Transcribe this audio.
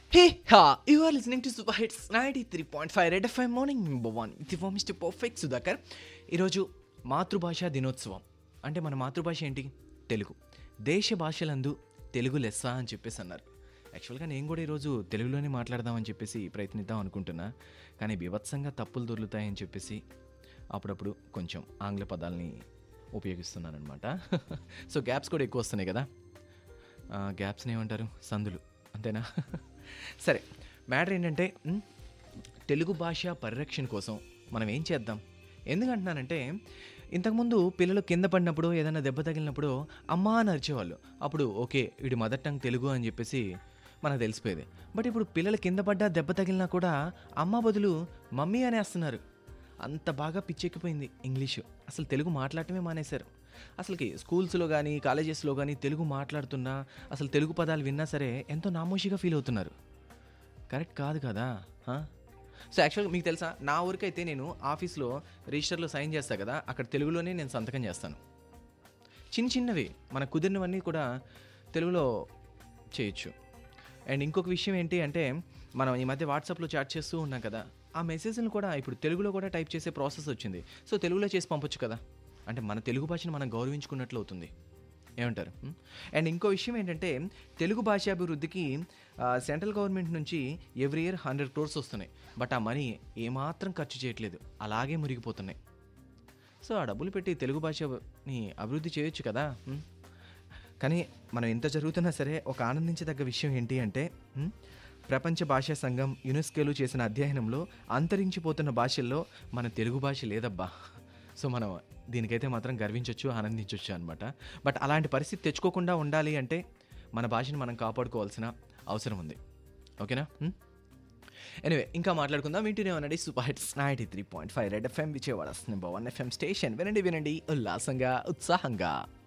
Hey, ha, you are listening to Super Hits 93.5 Red FM Morning Number 1 with your Mr. Perfect Sudhakar ఈరోజు మాతృభాష దినోత్సవం అంటే మన మాతృభాష ఏంటి తెలుగు దేశ భాషలందు తెలుగు లెస్స అని చెప్పేసి అన్నారు యాక్చువల్గా నేను కూడా ఈరోజు తెలుగులోనే మాట్లాడదామని చెప్పేసి ప్రయత్నిద్దాం అనుకుంటున్నా కానీ బీభత్సంగా తప్పులు దొర్లుతాయని చెప్పేసి అప్పుడప్పుడు కొంచెం ఆంగ్ల పదాలని ఉపయోగిస్తున్నాను అనమాట సో గ్యాప్స్ కూడా ఎక్కువ వస్తున్నాయి కదా ఆ, గ్యాప్స్ని ఏమంటారు సందులు అంతేనా సరే మ్యాటర్ ఏంటంటే మ్, తెలుగు భాష పరిరక్షణ కోసం మనం ఏం చేద్దాం ఎందుకంటున్నానంటే ఇంతకుముందు పిల్లలు కింద పడినప్పుడు ఏదైనా దెబ్బ తగిలినప్పుడు అమ్మా అని అరిచేవాళ్ళు అప్పుడు ఓకే వీడి మదర్ టంగ్ తెలుగు అని చెప్పేసి మనకు తెలిసిపోయేది బట్ ఇప్పుడు పిల్లలు కింద పడ్డా దెబ్బ తగిలినా కూడా అమ్మ బదులు మమ్మీ అనేస్తున్నారు అంత బాగా పిచ్చెక్కిపోయింది ఇంగ్లీషు అసలు తెలుగు మాట్లాడటమే మానేశారు అసలుకి స్కూల్స్లో కానీ కాలేజెస్లో కానీ తెలుగు మాట్లాడుతున్నా అసలు తెలుగు పదాలు విన్నా సరే ఎంతో నామోషిగా ఫీల్ అవుతున్నారు కరెక్ట్ కాదు కదా హా? సో యాక్చువల్గా మీకు తెలుసా నా ఊరికైతే నేను ఆఫీస్లో రిజిస్టర్లో సైన్ చేస్తా కదా అక్కడ తెలుగులోనే నేను సంతకం చేస్తాను చిన్న చిన్నవి మనకు కుదిరినవన్నీ కూడా తెలుగులో చేయొచ్చు అండ్ ఇంకొక విషయం ఏంటి అంటే మనం ఈ మధ్య వాట్సాప్లో చాట్ చేస్తూ ఉన్నాం కదా ఆ మెసేజ్ని కూడా ఇప్పుడు తెలుగులో కూడా టైప్ చేసే ప్రాసెస్ వచ్చింది సో తెలుగులో చేసి పంపొచ్చు కదా అంటే మన తెలుగు భాషను మనం గౌరవించుకున్నట్లు అవుతుంది ఏమంటారు మ్? అండ్ ఇంకో విషయం ఏంటంటే తెలుగు భాషాభివృద్ధికి ఆ, సెంట్రల్ గవర్నమెంట్ నుంచి ఎవ్రీ ఇయర్ హండ్రెడ్ క్రోర్స్ వస్తున్నాయి బట్ ఆ మనీ ఏమాత్రం ఖర్చు చేయట్లేదు అలాగే మురిగిపోతున్నాయి సో ఆ డబ్బులు పెట్టి తెలుగు భాషని అభివృద్ధి చేయొచ్చు కదా మ్? కానీ మనం ఎంత జరుగుతున్నా సరే ఒక ఆనందించదగ్గ విషయం ఏంటి అంటే మ్, ప్రపంచ భాషా సంఘం యునెస్కోలు చేసిన అధ్యయనంలో అంతరించిపోతున్న భాషల్లో మన తెలుగు భాష లేదబ్బా సో మనం దీనికైతే మాత్రం గర్వించవచ్చు ఆనందించవచ్చు అనమాట బట్ అలాంటి పరిస్థితి తెచ్చుకోకుండా ఉండాలి అంటే మన భాషని మనం కాపాడుకోవాల్సిన అవసరం ఉంది ఓకేనా ఎనివే ఇంకా మాట్లాడుకుందాం వింటూనే ఉండండి super hits ninety three point five red FM Vijayawada number one FM station వినండి వినండి ఉల్లాసంగా ఉత్సాహంగా